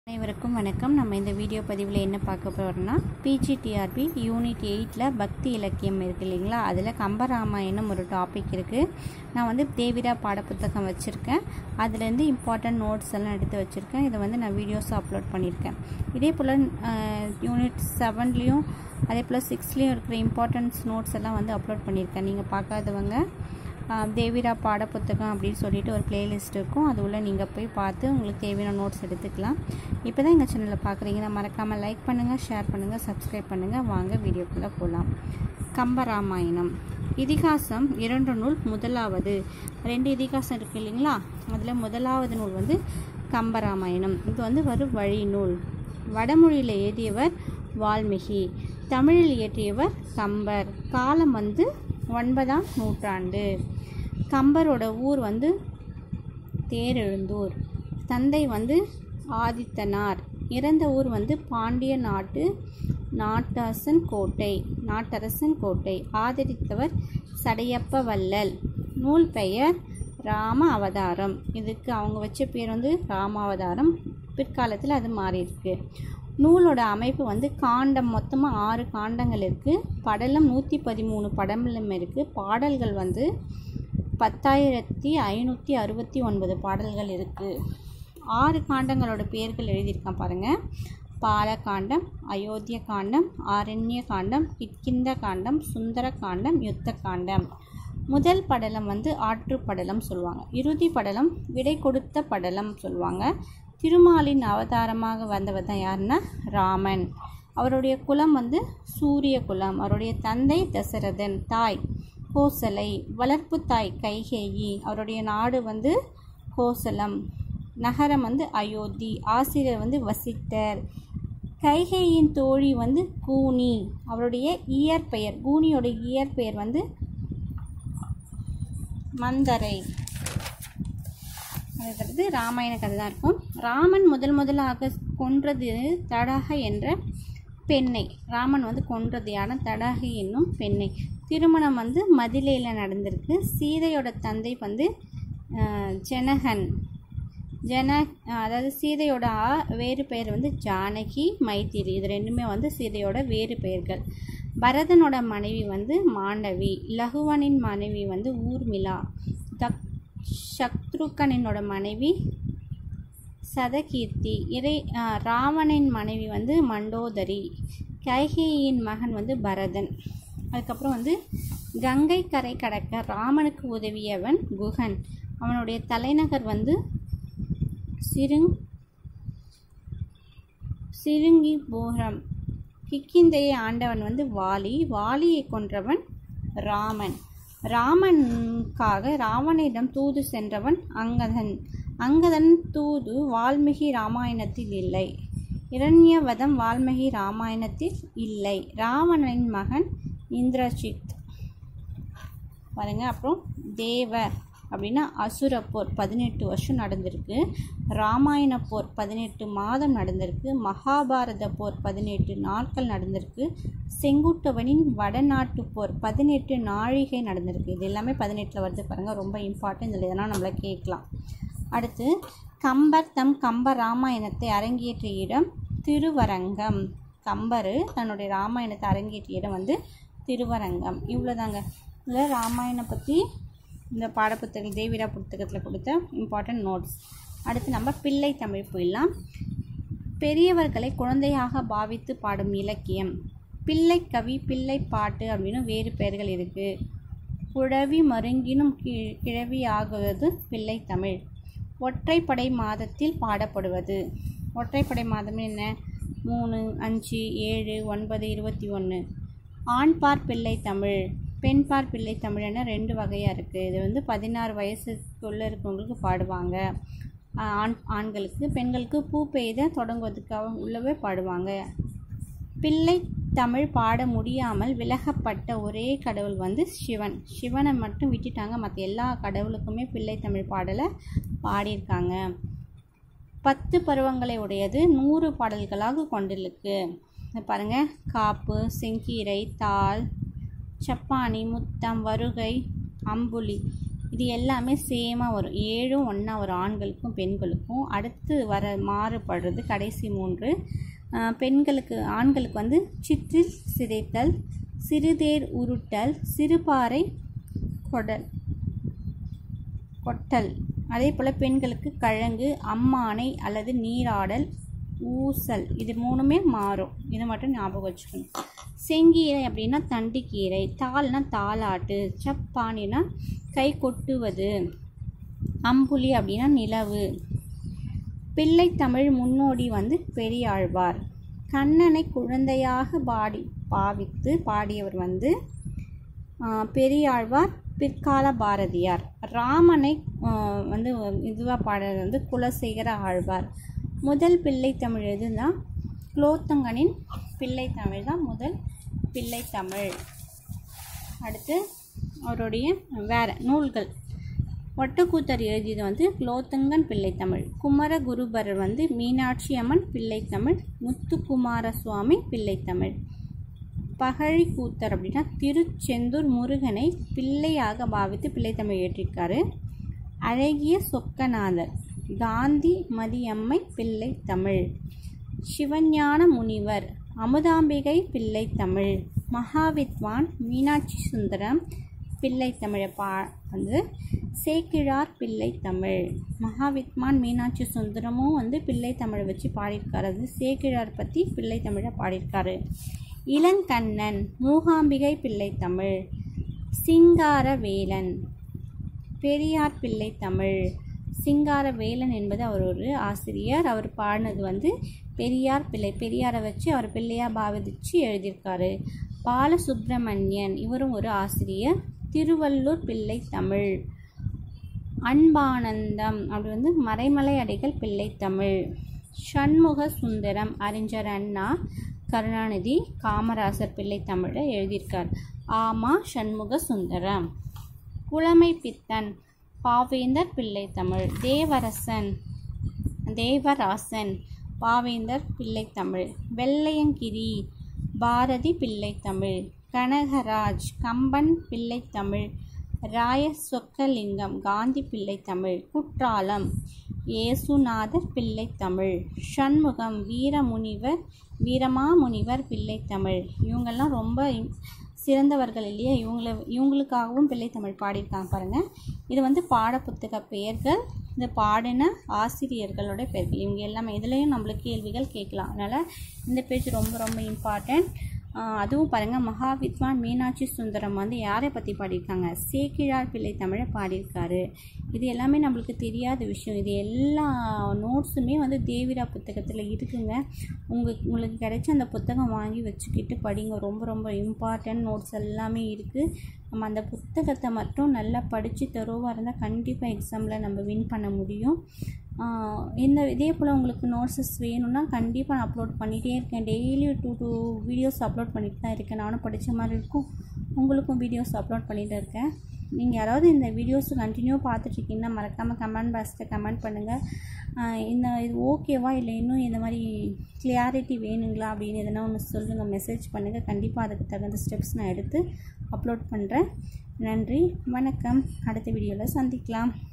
அனைவருக்கும் வணக்கம் நம்ம இந்த வீடியோ பதிவில் என்ன பார்க்க போகிறோம்னா பிஜிடிஆர்பி யூனிட் எயிட்டில் பக்தி இலக்கியம் இருக்குது இல்லைங்களா அதில் கம்பராமாயணம் ஒரு டாபிக் இருக்குது நான் வந்து தேவிரா பாடப்புத்தகம் வச்சுருக்கேன் அதுலேருந்து இம்பார்ட்டன்ட் நோட்ஸ் எல்லாம் எடுத்து வச்சுருக்கேன் இதை வந்து நான் வீடியோஸ் அப்லோட் பண்ணியிருக்கேன் இதே போல் யூனிட் செவன்லேயும் அதே போல் சிக்ஸ்லேயும் இருக்கிற இம்பார்ட்டன்ஸ் நோட்ஸ் எல்லாம் வந்து அப்லோட் பண்ணியிருக்கேன் நீங்கள் பார்க்காதவங்க தேவிரா பாடப்புத்தகம் அப்படின்னு சொல்லிட்டு ஒரு பிளேலிஸ்ட் இருக்கும் அது உள்ள நீங்கள் போய் பார்த்து உங்களுக்கு தேவையான நோட்ஸ் எடுத்துக்கலாம் இப்போ தான் எங்கள் சேனலில் பார்க்குறீங்கன்னா மறக்காமல் லைக் பண்ணுங்கள் ஷேர் பண்ணுங்கள் சப்ஸ்கிரைப் பண்ணுங்கள் வாங்க வீடியோக்குள்ளே போகலாம் கம்பராமாயணம் இதிகாசம் இரண்டு நூல் முதலாவது ரெண்டு இதிகாசம் இருக்குது இல்லைங்களா அதில் முதலாவது நூல் வந்து கம்பராமாயணம் இது வந்து வரும் வழி நூல் வடமொழியில் எழுதியவர் வால்மீகி தமிழில் இயற்றியவர் கம்பர் காலம் வந்து ஒன்பதாம் நூற்றாண்டு கம்பரோட ஊர் வந்து தேரெழுந்தூர் தந்தை வந்து ஆதித்தனார் இறந்த ஊர் வந்து பாண்டிய நாட்டு நாட்டரசன் கோட்டை நாட்டரசன் கோட்டை ஆதரித்தவர் சடையப்ப வள்ளல் நூல் பெயர் ராம அவதாரம் இதுக்கு அவங்க வச்ச பேர் வந்து ராம அவதாரம் பிற்காலத்தில் அது மாறியிருக்கு நூலோட அமைப்பு வந்து காண்டம் மொத்தமாக ஆறு காண்டங்கள் இருக்குது படலம் நூற்றி பதிமூணு படலம் இருக்குது பாடல்கள் வந்து பத்தாயிரத்தி ஐநூற்றி அறுபத்தி ஒன்பது பாடல்கள் இருக்குது ஆறு காண்டங்களோட பெயர்கள் எழுதியிருக்கேன் பாருங்கள் பாலகாண்டம் அயோத்திய காண்டம் ஆரண்ய காண்டம் கிட்கிந்த காண்டம் சுந்தர காண்டம் யுத்த காண்டம் முதல் படலம் வந்து ஆற்று படலம் சொல்லுவாங்க இறுதி படலம் விடை கொடுத்த படலம் சொல்லுவாங்க திருமாலின் அவதாரமாக வந்தவர் தான் யாருன்னா ராமன் அவருடைய குலம் வந்து சூரிய குலம் அவருடைய தந்தை தசரதன் தாய் கோசலை வளர்ப்பு தாய் கைகேயி அவருடைய நாடு வந்து கோசலம் நகரம் வந்து அயோத்தி ஆசிரியர் வந்து வசிட்டர் கைகேயின் தோழி வந்து கூனி அவருடைய இயற்பெயர் கூனியோட இயற்பெயர் வந்து மந்தரை அதுக்கடுத்து ராமாயண கதை தான் இருக்கும் ராமன் முதல் முதலாக கொன்றது தடாக என்ற பெண்ணை ராமன் வந்து கொன்றது யாருன்னா தடாகை என்னும் பெண்ணை திருமணம் வந்து மதிலையில் நடந்திருக்கு சீதையோட தந்தை வந்து ஜனகன் ஜன அதாவது சீதையோட வேறு பெயர் வந்து ஜானகி மைத்திரி இது ரெண்டுமே வந்து சீதையோட வேறு பெயர்கள் பரதனோட மனைவி வந்து மாண்டவி லகுவனின் மனைவி வந்து ஊர்மிளா தக் சத்ருக்கனினோட மனைவி சதகீர்த்தி இறை ராவணின் மனைவி வந்து மண்டோதரி கைகேயின் மகன் வந்து பரதன் அதுக்கப்புறம் வந்து கங்கை கரை கடக்க ராமனுக்கு உதவியவன் குகன் அவனுடைய தலைநகர் வந்து சிறுங் சிறுங்கிபுரம் கிக்கிந்தையை ஆண்டவன் வந்து வாலி வாலியை கொன்றவன் ராமன் ராமனுக்காக ராவணிடம் தூது சென்றவன் அங்கதன் அங்கதன் தூது வால்மீகி ராமாயணத்தில் இல்லை இரண்யவதம் வால்மீகி ராமாயணத்தில் இல்லை ராவணனின் மகன் இந்திரஜித் பாருங்க அப்புறம் தேவ அப்படின்னா அசுர போர் பதினெட்டு வருஷம் நடந்திருக்கு ராமாயண போர் பதினெட்டு மாதம் நடந்திருக்கு மகாபாரத போர் பதினெட்டு நாட்கள் நடந்திருக்கு செங்குட்டவனின் வடநாட்டு போர் பதினெட்டு நாழிகை நடந்திருக்கு இது எல்லாமே பதினெட்டில் வருது பாருங்கள் ரொம்ப இம்பார்ட்டன்ட் இதில் எதனால் நம்மளை கேட்கலாம் அடுத்து கம்பர் தம் கம்ப ராமாயணத்தை அரங்கேற்றிய இடம் திருவரங்கம் கம்பர் தன்னுடைய ராமாயணத்தை அரங்கேற்றிய இடம் வந்து திருவரங்கம் இவ்வளோதாங்க இதில் ராமாயணம் பற்றி இந்த பாடப்புத்தகம் தேவிரா புத்தகத்தில் கொடுத்த இம்பார்ட்டன்ட் நோட்ஸ் அடுத்து நம்ம பிள்ளை தமிழ் போயிடலாம் பெரியவர்களை குழந்தையாக பாவித்து பாடும் இலக்கியம் பிள்ளை கவி பிள்ளை பாட்டு அப்படின்னு வேறு பெயர்கள் இருக்குது குழவி மருங்கினும் கி கிழவி ஆகுவது பிள்ளை தமிழ் ஒற்றைப்படை மாதத்தில் பாடப்படுவது ஒற்றைப்படை மாதம் என்ன மூணு அஞ்சு ஏழு ஒன்பது இருபத்தி ஒன்று ஆண்பார் பிள்ளை தமிழ் பெண்பார் பிள்ளை தமிழ்னா ரெண்டு வகையாக இருக்குது இது வந்து பதினாறு வயசுக்குள்ளே இருக்கவங்களுக்கு பாடுவாங்க ஆண் ஆண்களுக்கு பெண்களுக்கு பூ பெய்த தொடங்குவதற்காக உள்ளவே பாடுவாங்க பிள்ளை தமிழ் பாட முடியாமல் விலகப்பட்ட ஒரே கடவுள் வந்து சிவன் சிவனை மட்டும் விட்டுட்டாங்க மற்ற எல்லா கடவுளுக்குமே பிள்ளை தமிழ் பாடலை பாடியிருக்காங்க பத்து பருவங்களை உடையது நூறு பாடல்களாக கொண்டிருக்கு பாருங்கள் காப்பு செங்கீரை தாள் சப்பானி முத்தம் வருகை அம்புலி இது எல்லாமே சேமாக வரும் ஏழும் ஒன்றா வரும் ஆண்களுக்கும் பெண்களுக்கும் அடுத்து வர மாறுபடுறது கடைசி மூன்று ஆஹ் பெண்களுக்கு ஆண்களுக்கு வந்து சிற்றில் சிதைத்தல் சிறுதேர் உருட்டல் சிறுபாறை கொடல் கொட்டல் அதே போல் பெண்களுக்கு கழங்கு அம்மானை அல்லது நீராடல் ஊசல் இது மூணுமே மாறும் இது மட்டும் ஞாபகம் வச்சுக்கணும் செங்கீரை அப்படின்னா தண்டுக்கீரை தாள்னா தாலாட்டு சப்பானினா கை கொட்டுவது அம்புலி அப்படின்னா நிலவு பிள்ளை தமிழ் முன்னோடி வந்து பெரியாழ்வார் கண்ணனை குழந்தையாக பாடி பாவித்து பாடியவர் வந்து ஆஹ், பெரியாழ்வார் பிற்கால பாரதியார் ராமனை ஆஹ், வந்து இதுவாக பாடுறது வந்து குலசேகர ஆழ்வார் முதல் பிள்ளை தமிழ் எதுனா குலோத்தங்கனின் பிள்ளை தமிழ் தான் முதல் பிள்ளை தமிழ் அடுத்து அவருடைய வேற நூல்கள் ஒட்டக்கூத்தர் எழுதியது வந்து குலோத்துங்கன் பிள்ளைத்தமிழ் குமரகுருபரர் வந்து மீனாட்சி அம்மன் பிள்ளைத்தமிழ் முத்துக்குமார சுவாமி பிள்ளைத்தமிழ் பகழி கூத்தர் அப்படின்னா திருச்செந்தூர் முருகனை பிள்ளையாக பாவித்து பிள்ளைத்தமிழ் இயற்றிருக்காரு அழகிய சொக்கநாதர் காந்தி மதியம்மை பிள்ளைத்தமிழ் சிவஞான முனிவர் அமுதாம்பிகை பிள்ளைத்தமிழ் மகாவித்வான் மீனாட்சி சுந்தரம் பிள்ளைத்தமிழை பா வந்து சேக்கிழார் பிள்ளைத்தமிழ் மகாவித்வான் மீனாட்சி சுந்தரமும் வந்து பிள்ளைத்தமிழை வச்சு பாடியிருக்காரு அது சேக்கிழார் பற்றி பிள்ளைத்தமிழை பாடியிருக்காரு இளங்கண்ணன் மூகாம்பிகை பிள்ளைத்தமிழ் சிங்காரவேலன் பெரியார் பிள்ளை தமிழ் சிங்காரவேலன் என்பது அவர் ஒரு ஆசிரியர் அவர் பாடினது வந்து பெரியார் பிள்ளை பெரியாரை வச்சு அவர் பிள்ளையா பாவிச்சு எழுதியிருக்காரு பாலசுப்ரமணியன் இவரும் ஒரு ஆசிரியர் திருவள்ளூர் பிள்ளை தமிழ் அன்பானந்தம் அப்படி வந்து மறைமலை அடைகள் பிள்ளை தமிழ் சண்முக சுந்தரம் அறிஞர் அண்ணா கருணாநிதி காமராசர் பிள்ளை தமிழை எழுதியிருக்கார் ஆமா சண்முக சுந்தரம் குளமை பித்தன் பாவேந்தர் பிள்ளை தமிழ் தேவரசன் தேவராசன் பாவேந்தர் பிள்ளை தமிழ் வெள்ளையங்கிரி பாரதி பிள்ளை தமிழ் கனகராஜ் கம்பன் பிள்ளை தமிழ் ராய சொக்கலிங்கம் காந்தி பிள்ளை தமிழ் குற்றாலம் ஏசுநாதர் பிள்ளை தமிழ் சண்முகம் வீரமுனிவர் வீரமாமுனிவர் பிள்ளை தமிழ் இவங்கெல்லாம் ரொம்ப இம்- சிறந்தவர்கள் இல்லையா இவங்கள இவங்களுக்காகவும் பிள்ளை தமிழ் பாடியிருக்காங்க பாருங்கள் இது வந்து பாடப்புத்தக பெயர்கள் இந்த பாடின ஆசிரியர்களோட பெயர்கள் இவங்க எல்லாமே இதுலேயும் நம்மளுக்கு கேள்விகள் கேட்கலாம் அதனால் இந்த பேஜ் ரொம்ப ரொம்ப இம்பார்ட்டண்ட் அதுவும் பாருங்கள் மகாவித்வான் மீனாட்சி சுந்தரம் வந்து யாரை பற்றி பாடியிருக்காங்க சேக்கிழார் பிள்ளை தமிழை பாடியிருக்காரு இது எல்லாமே நம்மளுக்கு தெரியாத விஷயம் இது எல்லா நோட்ஸுமே வந்து தேவிரா புத்தகத்தில் இருக்குங்க உங்களுக்கு உங்களுக்கு கிடைச்ச அந்த புத்தகம் வாங்கி வச்சுக்கிட்டு படிங்க ரொம்ப ரொம்ப இம்பார்ட்டன்ட் நோட்ஸ் எல்லாமே இருக்குது நம்ம அந்த புத்தகத்தை மட்டும் நல்லா படித்து தரோவாக இருந்தால் கண்டிப்பாக எக்ஸாமில் நம்ம வின் பண்ண முடியும் ஆஹ் இந்த இதே போல் உங்களுக்கு நோட்ஸஸ் வேணும்னா கண்டிப்பாக நான் அப்லோட் பண்ணிகிட்டே இருக்கேன் daily two two videos upload பண்ணிட்டு தான் இருக்கேன் நானும் படித்த மாதிரி இருக்கும் உங்களுக்கும் வீடியோஸ் அப்லோட் பண்ணிட்டு இருக்கேன் நீங்கள் யாராவது இந்த வீடியோஸ் கண்டினியூ பார்த்துட்ருக்கீங்கன்னா மறக்காமல் கமெண்ட் பாக்ஸில் கமெண்ட் பண்ணுங்கள் இந்த இது ஓகேவா இல்லை இன்னும் இந்த மாதிரி கிளியாரிட்டி வேணுங்களா அப்படின்னு எதனா ஒன்று சொல்லுங்கள் மெசேஜ் பண்ணுங்கள் கண்டிப்பாக அதுக்கு தகுந்த ஸ்டெப்ஸ் நான் எடுத்து அப்லோட் பண்ணுறேன் நன்றி வணக்கம் அடுத்த வீடியோவில் சந்திக்கலாம்